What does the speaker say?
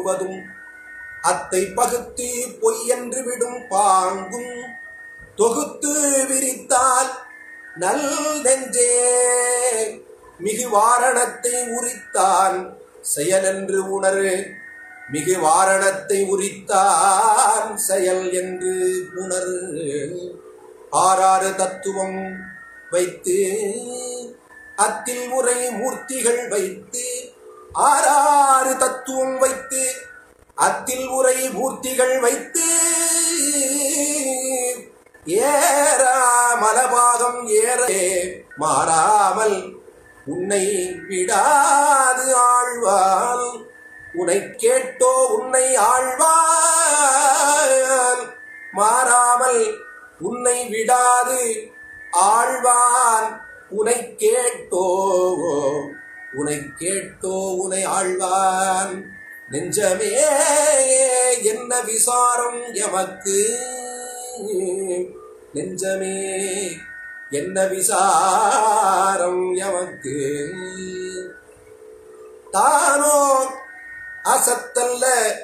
கூறுவதும் அத்தை பகுத்து பொய்யென்று விடும் பாங்கும் தொகுத்து விரித்தால் நல் நெஞ்சே மிகு வாரணத்தை உரித்தான் செயலென்று உணரு மிகு வாரணத்தை உரித்தான் செயல் என்று உணரு ஆறாறு தத்துவம் வைத்து அத்தில் உரை மூர்த்திகள் வைத்து ஆறாறு தத்துவம் வைத்து அத்தில் உரை மூர்த்திகள் வைத்து ஏறா மலபாகம் ஏறே மாறாமல் உன்னை விடாது ஆழ்வாள் உனை கேட்டோ உன்னை ஆழ்வான் மாறாமல் உன்னை விடாது ஆழ்வான் உனை கேட்டோ உனை கேட்டோ உனை ஆழ்வான் நெஞ்சமே என்ன விசாரம் எமக்கு நெஞ்சமே என்ன விசாரம் எமக்கு தானோ அசத்தல்ல